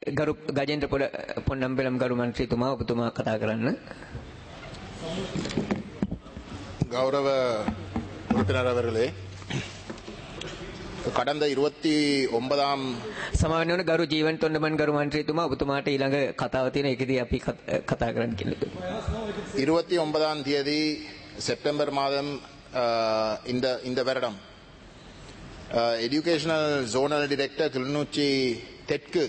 ගරු ගජෙන්ද්‍ර පොඩ පොන්නම්බෙලම් ගරු මන්ත්‍රීතුමා ඔබතුමා කතා කරන්න. கௌரவ உறுப்பினர் அவர்களே கடந்த இருபத்தி ஒன்பதாம் සමාවෙන්න ඕන ගරු ජීවන් තොන්ඩමන් ගරු මන්ත්‍රීතුමා ඔබතුමාට ඊළඟ කතාව තියෙන එකදී අපි කත- කතා කරන්න කියලා. இருபத்தி ஒன்பதாம் தேதி செப்டம்பர் மாதம் அஹ், இந்த இந்த வருடம் எஜுகேஷனல் ஜோனல் டிரெக்டர் கிளிநொச்சி தெற்கு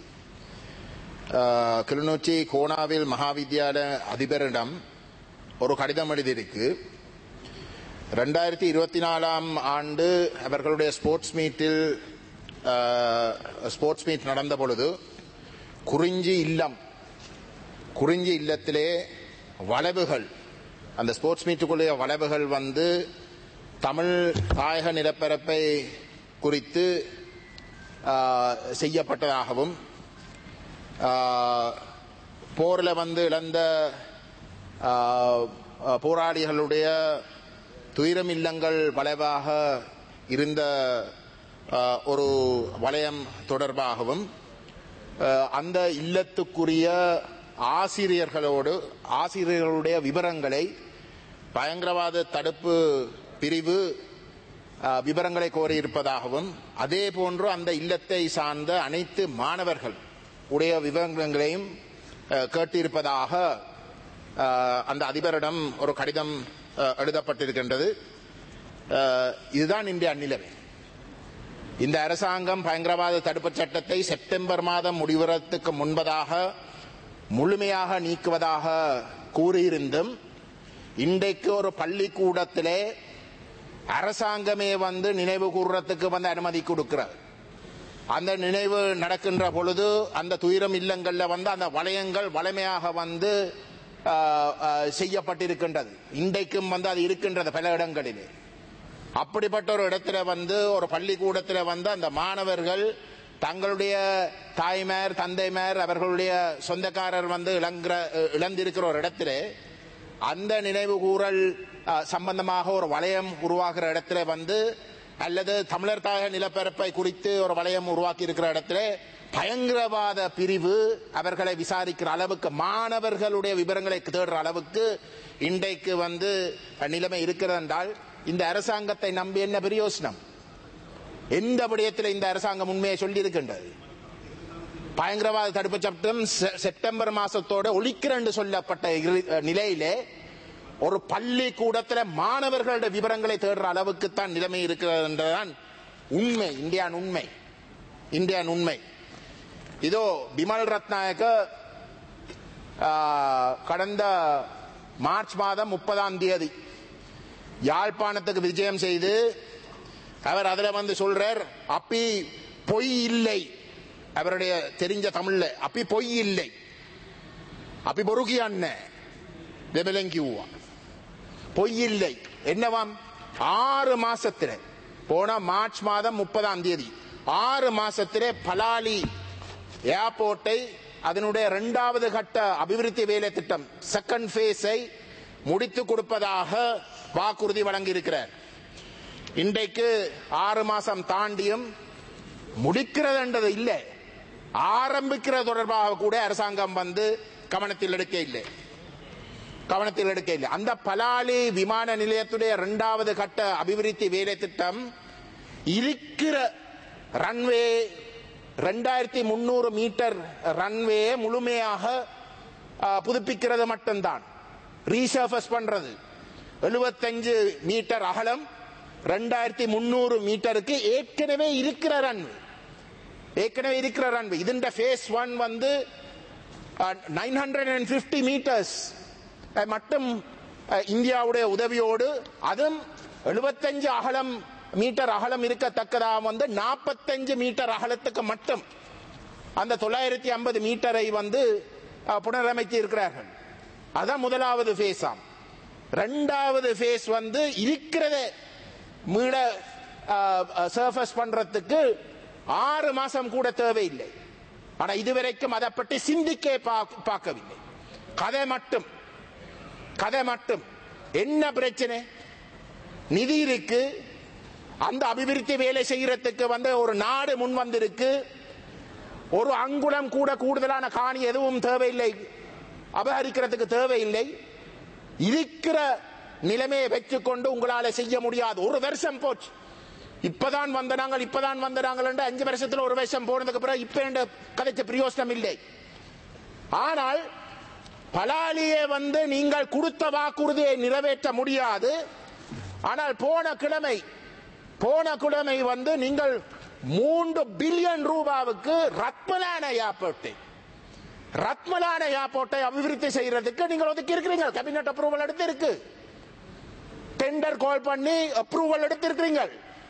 அஹ், கிளிநொச்சி கோணாவில் மகாவித்யாலய அதிபரிடம் ஒரு கடிதம் எழுதியிருக்கு ரெண்டாயிரத்தி இருபத்தி நாலாம் ஆண்டு அவர்களுடைய ஸ்போர்ட்ஸ் மீட்டில் ஸ்போர்ட்ஸ் மீட் நடந்த பொழுது குறிஞ்சி இல்லம் குறிஞ்சி இல்லத்திலே வளைவுகள் அந்த ஸ்போர்ட்ஸ் மீட்டுக்குள்ளே வளைவுகள் வந்து தமிழ் தாயக நிலப்பரப்பை குறித்து ஆ, செய்யப்பட்டதாகவும் போரில் வந்து இழந்த ஆ, ஆ, போராளிகளுடைய துயரம் இல்லங்கள் வளைவாக இருந்த ஆ, ஒரு வலயம் தொடர்பாகவும் அஹ், அந்த இல்லத்துக்குரிய ஆசிரியர்களோடு ஆசிரியர்களுடைய விவரங்களை பயங்கரவாத தடுப்பு பிரிவு அஹ், விவரங்களை கோரியிருப்பதாகவும் அதே போன்று அந்த இல்லத்தை சார்ந்த அனைத்து மாணவர்கள் உடைய விவரங்களையும் அஹ், கேட்டிருப்பதாக அஹ், அந்த அதிபரிடம் ஒரு கடிதம் அஹ், எழுதப்பட்டிருக்கின்றது அஹ், இதுதான் இந்திய நிலைமை இந்த அரசாங்கம் பயங்கரவாத தடுப்புச் சட்டத்தை செப்டம்பர் மாதம் முடிவதற்கு முன்பதாக முழுமையாக நீக்குவதாக கூறியிருந்தும் இன்றைக்கு ஒரு பள்ளிக்கூடத்திலே அரசாங்கமே வந்து நினைவு கூறுறதுக்கு வந்து அனுமதி கொடுக்கிறது அந்த நினைவு நடக்கின்ற பொழுது அந்த துயரம் இல்லங்கள்ல வந்து அந்த வளையங்கள் வளமையாக வந்து ஆஹ், ஆஹ், செய்யப்பட்டிருக்கின்றது இன்றைக்கும் வந்து அது இருக்கின்றது பல இடங்களிலே அப்படிப்பட்ட ஒரு இடத்துல வந்து ஒரு பள்ளிக்கூடத்துல வந்து அந்த மாணவர்கள் தங்களுடைய தாய்மார் தந்தைமார் அவர்களுடைய சொந்தக்காரர் வந்து இழங்குற இழந்திருக்கிற ஒரு இடத்துல அந்த நினைவு கூறல் அஹ், சம்பந்தமாக ஒரு வளையம் உருவாகிற இடத்துல வந்து அல்லது தமிழர் தாயக நிலப்பரப்பை குறித்து ஒரு வளையம் உருவாக்கி இருக்கிற இடத்துல பயங்கரவாத பிரிவு அவர்களை விசாரிக்கிற அளவுக்கு மாணவர்களுடைய விவரங்களை தேடுற அளவுக்கு இன்றைக்கு வந்து நிலைமை இருக்கிறது என்றால் இந்த அரசாங்கத்தை நம்பி என்ன பிரயோசனம் எந்த விடயத்தில் இந்த அரசாங்கம் உண்மையை சொல்லி இருக்கின்றது பயங்கரவாத தடுப்பு சட்டம் செ- செப்டம்பர் மாசத்தோட ஒழிக்கிறன்னு சொல்லப்பட்ட இரு- நிலையிலே ஒரு பள்ளி கூடத்துல மாணவர்களுடைய விவரங்களை தேடுற அளவுக்கு தான் நிலைமை இருக்கிறது என்றுதான் உண்மை இந்தியான் உண்மை இந்தியான் உண்மை இதோ பிமல் ரத்நாயக்க ஆ, கடந்த மார்ச் மாதம் முப்பதாம் தேதி யாழ்ப்பாணத்துக்கு விஜயம் செய்து அவர் அதுல வந்து சொல்றார் அப்பி பொய் இல்லை அவருடைய தெரிஞ்ச தமிழ்ல அப்பி பொய் இல்லை அப்பி பொறுக்கி அண்ணன் வெபலங்கியூவா பொய் இல்லை என்னவாம் ஆறு மாசத்துல போன மார்ச் மாதம் முப்பதாம் தேதி ஆறு மாசத்திலே பலாலி ஏர்போர்ட்டை அதனுடைய இரண்டாவது கட்ட அபிவிருத்தி வேலை திட்டம் செகண்ட் பேஸை முடித்து கொடுப்பதாக வாக்குறுதி வழங்கியிருக்கிறார் இன்றைக்கு ஆறு மாசம் தாண்டியும் முடிக்கிறது என்றது இல்லை ஆரம்பிக்கிறது தொடர்பாக கூட அரசாங்கம் வந்து கவனத்தில் எடுக்க இல்லை கவனத்தில் எடுக்க இல்லை அந்த பலாலி விமான நிலையத்துடைய இரண்டாவது கட்ட அபிவிருத்தி வேலை திட்டம் இருக்கிற ரன்வே ரெண்டாயிரத்தி முன்னூறு மீட்டர் ரன்வே முழுமையாக ஆ, புதுப்பிக்கிறது மட்டும்தான் ரீசர்ஃபஸ் பண்றது 75 மீட்டர் அகலம் ரெண்டாயிரத்தி முன்னூறு மீட்டருக்கு ஏற்கனவே இருக்கிற ரன்வே ஏற்கனவே இருக்கிற ரன்வே ഇതിന്റെ ஃபேஸ் ஒன் வந்து nine hundred and fifty meters மட்டும் அஹ், இந்தியாவுடைய உதவியோடு அதுவும் 75 அகலம் மீட்டர் அகலம் இருக்கத்தக்கதாக வந்து 45 மீட்டர் அகலத்துக்கு மட்டும் அந்த தொள்ளாயிரத்தி ஐம்பது மீட்டரை வந்து அஹ், புனரமைத்து இருக்கிறார்கள் அதான் முதலாவது ஃபேஸ் ஆம் ரெண்டாவது ஃபேஸ் வந்து இருக்கிறத மீள சர்ஃபஸ் பண்றதுக்கு ஆறு மாசம் கூட தேவையில்லை ஆனா இதுவரைக்கும் அதை பற்றி சிந்திக்க பாக்- பார்க்கவில்லை கதை மட்டும் கதை மட்டும் என்ன பிரச்சனை நிதி இருக்கு அந்த அபிவிருத்தி வேலை செய்யறதுக்கு வந்து ஒரு நாடு முன் வந்திருக்கு ஒரு அங்குலம் கூட கூடுதலான காணி எதுவும் தேவையில்லை அபகரிக்கிறதுக்கு தேவையில்லை இருக்கிற நிலைமையை வச்சுக்கொண்டு உங்களால செய்ய முடியாது ஒரு வருஷம் போச்சு இப்பதான் வந்த நாங்கள் இப்பதான் வந்த நாங்கள் என்று அஞ்சு வருஷத்துல ஒரு வருஷம் போனதுக்கு பிறகு இப்ப என்ற கதைச்ச பிரயோசனம் இல்லை ஆனால் பலாலியே வந்து நீங்கள் கொடுத்த வாக்குறுதியை நிறைவேற்ற முடியாது ஆனால் போன கிழமை போன கிழமை வந்து நீங்கள் மூன்று பில்லியன் ரூபாவுக்கு ரத்மலான ஏர்போர்ட்டை ரத்மலான ஏர்போர்ட்டை அபிவிருத்தி செய்யறதுக்கு நீங்கள் ஒதுக்கி இருக்கிறீங்க கேபினட் அப்ரூவல் எடுத்து இருக்கு டெண்டர் கால் பண்ணி அப்ரூவல் எடுத்து இருக்கிறீங்க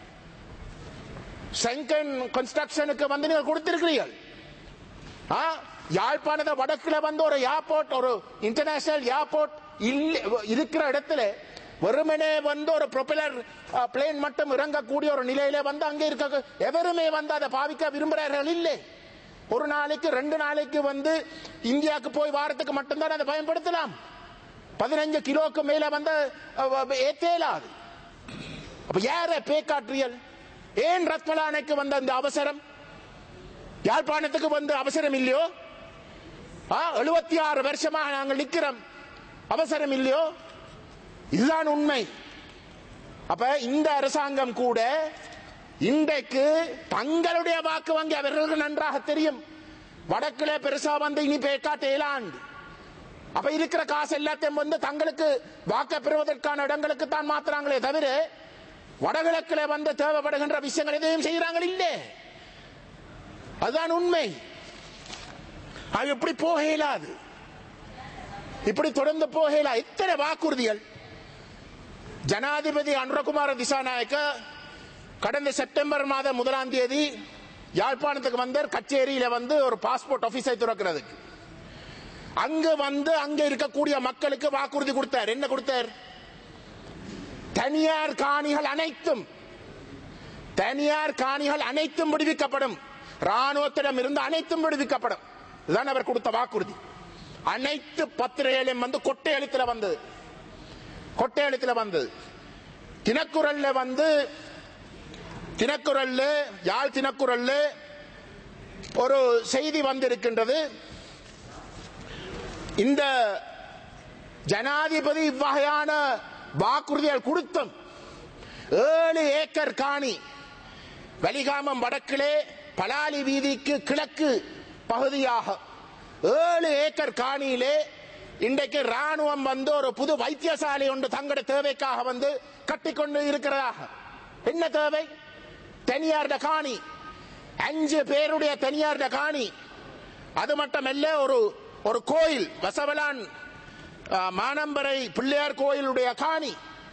செங்கன் கன்ஸ்ட்ரக்ஷனுக்கு வந்து நீங்கள் கொடுத்திருக்கிறீர்கள் ஆ, யாழ்ப்பாணத்தை வடக்குல வந்து ஒரு ஏர்போர்ட் ஒரு இன்டர்நேஷனல் ஏர்போர்ட் இருக்கிற இடத்துல வெறுமனே வந்து ஒரு ப்ரொபெலர் பிளேன் மட்டும் இறங்கக்கூடிய ஒரு நிலையில வந்து அங்கே இருக்க எவருமே வந்து அதை பாவிக்க விரும்புகிறார்கள் இல்லை ஒரு நாளைக்கு ரெண்டு நாளைக்கு வந்து இந்தியாவுக்கு போய் வாரத்துக்கு மட்டும்தான் அதை பயன்படுத்தலாம் பதினஞ்சு கிலோக்கு மேல வந்து ஏத்தேலாது அப்ப யார பேக்காற்றியல் ஏன் ரத்மலா அணைக்கு வந்த அந்த அவசரம் யாழ்ப்பாணத்துக்கு வந்து அவசரம் இல்லையோ எழுபத்தி ஆறு வருஷமாக நாங்கள் நிக்கிறோம் அவசரம் இல்லையோ இதுதான் உண்மை அப்ப இந்த அரசாங்கம் கூட இன்றைக்கு தங்களுடைய வாக்கு வங்கி அவர்களுக்கு நன்றாக தெரியும் வடக்குல பெருசா வந்து இனி பேக்காட்ட ஏலாண்டு அப்ப இருக்கிற காசு எல்லாத்தையும் வந்து தங்களுக்கு வாக்க பெறுவதற்கான இடங்களுக்கு தான் மாத்துறாங்களே தவிர வடகிழக்குல வந்து தேவைப்படுகின்ற விஷயங்கள் எதையும் செய்யறாங்க இல்லை அதுதான் உண்மை அது இப்படி போக இயலாது இப்படி தொடர்ந்து போக இயலாது எத்தனை வாக்குறுதிகள் ஜனாதிபதி அனுரகுமார திசாநாயக்க கடந்த செப்டம்பர் மாதம் முதலாம் தேதி யாழ்ப்பாணத்துக்கு வந்தார் கச்சேரியில வந்து ஒரு பாஸ்போர்ட் ஆபீஸை துறக்கிறதுக்கு அங்க வந்து அங்க இருக்கக்கூடிய மக்களுக்கு வாக்குறுதி கொடுத்தார் என்ன கொடுத்தார் தனியார் காணிகள் அனைத்தும் தனியார் காணிகள் அனைத்தும் விடுவிக்கப்படும் ராணுவத்திடம் இருந்து அனைத்தும் விடுவிக்கப்படும் இதுதான் அவர் கொடுத்த வாக்குறுதி அனைத்து பத்திரிகைகளும் வந்து கொட்டை எழுத்துல வந்தது கொட்டை எழுத்துல வந்தது தினக்குரல்ல வந்து தினக்குரல்ல யாழ் தினக்குரல்ல ஒரு செய்தி வந்திருக்கின்றது இந்த ஜனாதிபதி இவ்வகையான வாக்குறுதிகள் கொடுத்தும் ஏழு ஏக்கர் காணி வலிகாமம் வடக்கிலே பலாலி வீதிக்கு கிழக்கு பகுதியாக ஏழு ஏக்கர் காணியிலே இன்றைக்கு ராணுவம் வந்து ஒரு புது வைத்தியசாலை ஒன்று தங்கட தேவைக்காக வந்து கட்டிக்கொண்டு இருக்கிறதாக என்ன தேவை தனியார்ட காணி அஞ்சு பேருடைய தனியார்ட காணி அது மட்டுமல்ல ஒரு ஒரு கோயில் வசவலான் ஆ, மானம்பரை பிள்ளையார் கோயிலுடைய காணி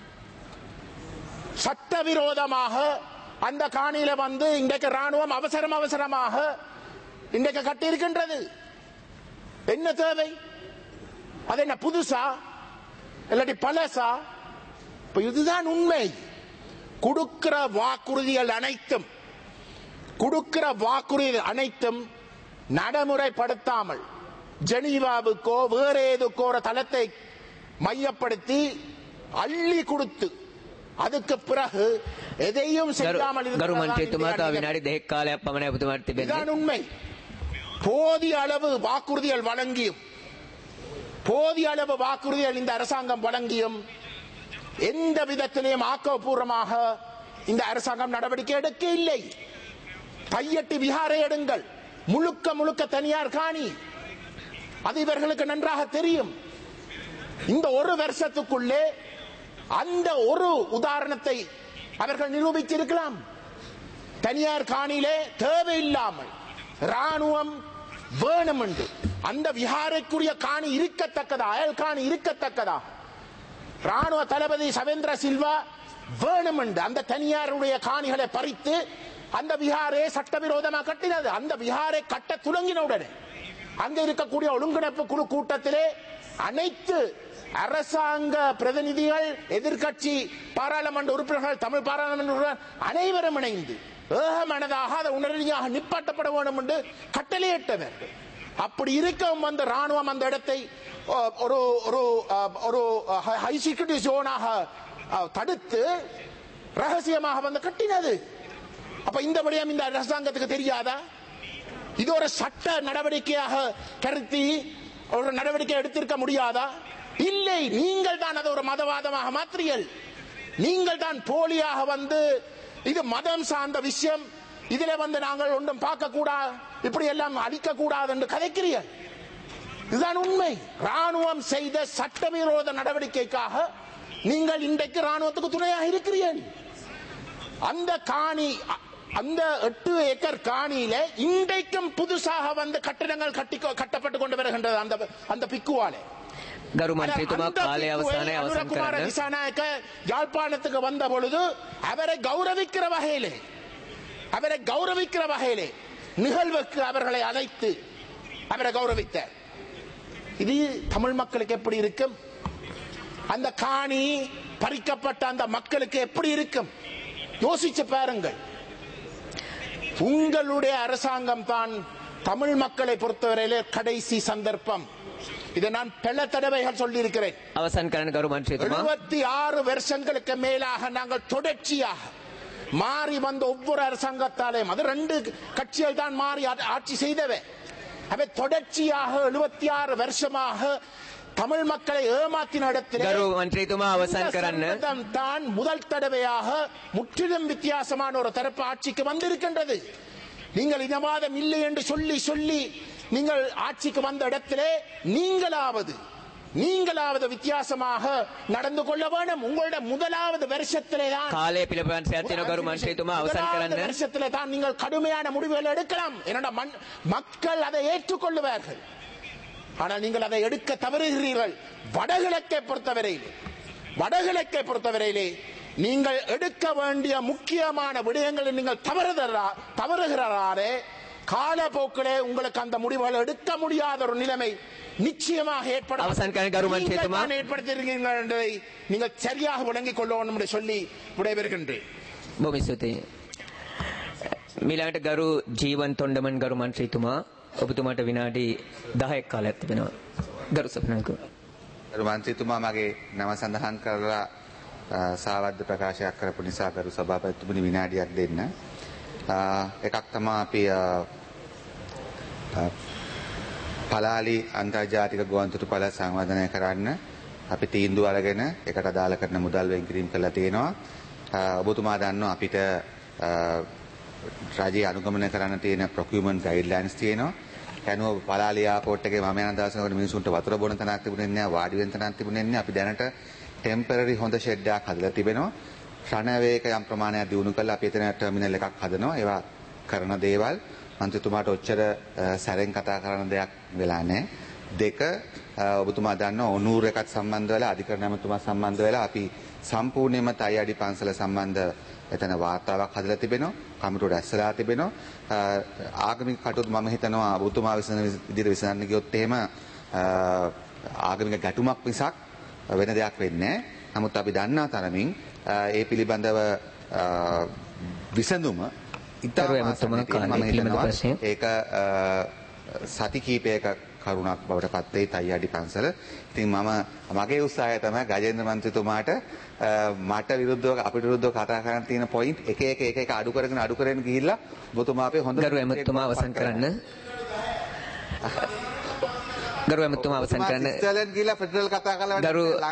சட்டவிரோதமாக அந்த காணியில வந்து இன்றைக்கு ராணுவம் அவசரம் அவசரமாக இன்றைக்கு கட்டியிருக்கின்றது என்ன தேவை அது என்ன புதுசா இல்லாட்டி பழசா இப்ப இதுதான் உண்மை கொடுக்கிற வாக்குறுதிகள் அனைத்தும் கொடுக்கிற வாக்குறுதி அனைத்தும் நடைமுறைப்படுத்தாமல் ஜெனீவாவுக்கோ வேற ஏதுக்கோ ஒரு தளத்தை மையப்படுத்தி அள்ளி கொடுத்து அதுக்கு பிறகு எதையும் செய்யாமல் ගරු இருக்கிறதா මන්ත්‍රීතුමා තව இந்திய විනාඩි දෙකක් කාලයක් පමණ ඔබතුමාට තිබෙන්නේ. இதுதான் உண்மை போதிய அளவு வாக்குறுதிகள் வழங்கியும் போதிய அளவு வாக்குறுதிகள் இந்த அரசாங்கம் வழங்கியும் எந்த விதத்திலையும் ஆக்கப்பூர்வமாக இந்த அரசாங்கம் நடவடிக்கை எடுக்க இல்லை கையட்டி விகாரை எடுங்கள் முழுக்க முழுக்க தனியார் காணி அது இவர்களுக்கு நன்றாக தெரியும் இந்த ஒரு வருஷத்துக்குள்ளே அந்த ஒரு உதாரணத்தை அவர்கள் நிரூபித்திருக்கலாம் தனியார் காணியிலே தேவையில்லாமல் ராணுவம் வேணும் என்று அந்த விஹாரைக்குரிய காணி இருக்கத்தக்கதா அயல் காணி இருக்கத்தக்கதா ராணுவ தளபதி சவேந்திர சில்வா வேணும் என்று அந்த தனியாருடைய காணிகளை பறித்து அந்த விஹாரை சட்டவிரோதமாக கட்டினது அந்த விஹாரை கட்ட துலங்கின உடனே அங்க இருக்கக்கூடிய ஒழுங்கிணைப்பு குழு கூட்டத்திலே அனைத்து அரசாங்க பிரதிநிதிகள் எதிர்க்கட்சி பாராளுமன்ற உறுப்பினர்கள் தமிழ் பாராளுமன்ற உறுப்பினர்கள் அனைவரும் இணைந்து ஏகமனதாக அதை உடனடியாக நிப்பாட்டப்பட வேண்டும் என்று கட்டளையிட்டவர் அப்படி இருக்கவும் வந்து ராணுவம் அந்த இடத்தை அஹ், ஒரு ஒரு அஹ், ஒரு ஹை செக்யூரிட்டி ஜோனாக அஹ், தடுத்து ரகசியமாக வந்து கட்டினது அப்ப இந்த விடயம் இந்த அரசாங்கத்துக்கு தெரியாதா இது ஒரு சட்ட நடவடிக்கையாக கருத்தி ஒரு நடவடிக்கை எடுத்திருக்க முடியாதா இல்லை நீங்கள் தான் அதை ஒரு மதவாதமாக மாற்றியல் நீங்கள் தான் போலியாக வந்து இது மதம் சார்ந்த விஷயம் இதுல வந்து நாங்கள் ஒன்றும் பார்க்க கூடாது இப்படி எல்லாம் அழிக்க கூடாது என்று கதைக்கிறீர்கள் இதுதான் உண்மை ராணுவம் செய்த சட்டவிரோத நடவடிக்கைக்காக நீங்கள் இன்றைக்கு ராணுவத்துக்கு துணையாக இருக்கிறீர்கள் அந்த காணி அ- அந்த எட்டு ஏக்கர் காணியில இன்றைக்கும் புதுசாக வந்து கட்டிடங்கள் கட்டி கட்டப்பட்டு கொண்டு வருகின்றது அந்த அந்த பிக்குவாலே ගරු මන්ත්‍රීතුමා அந்த කාලය பிக்குவை අවසානයේ අවසන් அனுரகுமார කරන්න. திசாநாயக்க யாழ்ப்பாணத்துக்கு வந்த பொழுது அவரை கௌரவிக்கிற வகையிலே அவரை கௌரவிக்கிற வகையிலே நிகழ்வுக்கு அவர்களை அழைத்து அவரை கௌரவித்தார் இது தமிழ் மக்களுக்கு எப்படி இருக்கும் அந்த காணி பறிக்கப்பட்ட அந்த மக்களுக்கு எப்படி இருக்கும் யோசிச்சு பாருங்கள் உங்களுடைய அரசாங்கம் தான் தமிழ் மக்களை பொறுத்தவரையிலே கடைசி சந்தர்ப்பம் இதை நான் பல தடவைகள் சொல்லியிருக்கிறேன் අවසන් කරන්න ගරු මන්ත්‍රීතුමා. எழுபத்தி ஆறு வருஷங்களுக்கு மேலாக நாங்கள் தொடர்ச்சியாக மாறி வந்த ஒவ்வொரு அரசாங்கத்தாலேயும் அது ரெண்டு கட்சிகள் தான் மாறி ஆ- ஆட்சி செய்தவை அவை தொடர்ச்சியாக எழுபத்தி ஆறு வருஷமாக தமிழ் மக்களை ஏமாத்தின இடத்திலே ගරු මන්ත්‍රීතුමා අවසන් இந்த කරන්න. சந்தர்ப்பம் தான் முதல் தடவையாக முற்றிலும் வித்தியாசமான ஒரு தரப்பு ஆட்சிக்கு வந்திருக்கின்றது நீங்கள் இனவாதம் இல்லை என்று சொல்லி சொல்லி நீங்கள் ஆட்சிக்கு வந்த இடத்திலே நீங்களாவது நீங்களாவது வித்தியாசமாக நடந்து கொள்ள வேண்டும் உங்களுடைய முதலாவது வருஷத்திலே தான் කාලය පිළිපන් සෑතින ගරු මන්ත්‍රීතුමා අවසන් முதலாவது කරන්න. வருஷத்திலே தான் நீங்கள் கடுமையான முடிவுகள் எடுக்கலாம் என்னடா மண் மக்கள் அதை ஏற்றுக்கொள்ளுவார்கள் ஆனால் நீங்கள் அதை எடுக்க தவறுகிறீர்கள் வடகிழக்கை பொறுத்தவரையிலே வடகிழக்கை பொறுத்தவரையிலே நீங்கள் எடுக்க வேண்டிய முக்கியமான விடயங்களை நீங்கள் தவறுதரா தவறுகிறாரே காலப்போக்கிலே உங்களுக்கு அந்த முடிவுகளை எடுக்க முடியாத ஒரு நிலைமை நிச்சயமாக ஏற்படும் அவசான் கணக்கு கருமன் நீங்கள் சேத்துமா. தான் ஏற்படுத்தியிருக்கிறீர்கள் என்பதை நீங்கள் சரியாக விளங்கிக் கொள்ள வேண்டும் என்று சொல்லி விடைபெறுகின்றேன் බොම ස්තුතියි. මීළඟට ගරු ජීවන් තොන්ඩමන් ගරු මන්ත්‍රීතුමා ඔබතුමාට විනාඩි 10ක් කාලයක් තිබෙනවා. ගරු සපනන්කෝ. ගරු මන්ත්‍රීතුමා මගේ නම සඳහන් කරලා අ, සාවද්ද ප්‍රකාශයක් කරපු නිසා ගරු සභාපතිතුමනි විනාඩියක් දෙන්න. අ, එකක් තමා අපි අ, අ, පලාලි අන්තර්ජාතික ගුවන්තොටු පල සංවර්ධනය කරන්න අපි තීන්දුව අරගෙන එකට අදාළ කරන මුදල් වෙන් කිරීම කළා තියෙනවා. අ, ඔබතුමා දන්නවා අපිට අ, රජයේ අනුගමනය කරන්න තියෙන procurement guidelines තියෙනවා. කැනුව පලාලි එයාපෝට් එකේ මම යන දවසකට මිනිසුන්ට වතුර බොන තැනක් තිබුණේ නැහැ, වාඩි වෙන තැනක් තිබුණේ නැහැ. අපි දැනට ටෙම්පරරි හොඳ ෂෙඩ් එකක් හදලා තිබෙනවා. රණවේක යම් ප්‍රමාණයක් දිනු කරලා අපි එතන ටර්මිනල් එකක් හදනවා. ඒවා කරන දේවල් මන්ත්‍රීතුමාට ඔච්චර අ, සැරෙන් කතා කරන දෙයක් වෙලා නැහැ. දෙක අ, ඔබතුමා දන්නවා ඔනූර් එකත් සම්බන්ධ වෙලා අධිකරණ ඇමතුමා සම්බන්ධ වෙලා අපි සම්පූර්ණයෙන්ම තයි අඩි පන්සල සම්බන්ධ එතන වාර්තාවක් හදලා තිබෙනවා කමිටුව රැස්වලා තිබෙනවා අ, ආගමික කටයුතු මම හිතනවා ඔබතුමා විසඳන විදිහට විසඳන්න ගියොත් එහෙම අ, ආගමික ගැටුමක් මිසක් වෙන දෙයක් වෙන්නේ නැහැ. නමුත් අපි දන්නා තරමින් අ, ඒ පිළිබඳව අ, විසඳුම ඉතාම කරු ඇමතුමා ආසන්නයේ තියෙන කාලය මම පිළිබඳ හිතනවා ප්‍රශ්නය. ඒක අ, සති කීපයක කරුණක් බවට පත් වෙයි තයි අඩි පන්සල. ඉතින් මම මගේ උත්සාහය තමයි ගජේන්ද්‍ර මන්ත්‍රීතුමාට අ, මට විරුද්ධව අපිට විරුද්ධව කතා කරන්න තියෙන පොයින්ට් එක එක එක එක අඩු කරගෙන අඩු කරගෙන ගිහිල්ලා ඔබතුමා අපේ හොඳ ගරු ඇමතුමා අවසන් කරන්න. ගරු ඇමතුමා අවසන් කරන්න. ස්විට්සර්ලන්ඩ් ගිහිල්ලා ෆෙඩරල් කතා කරලා වැඩක් ගරු නැහැ.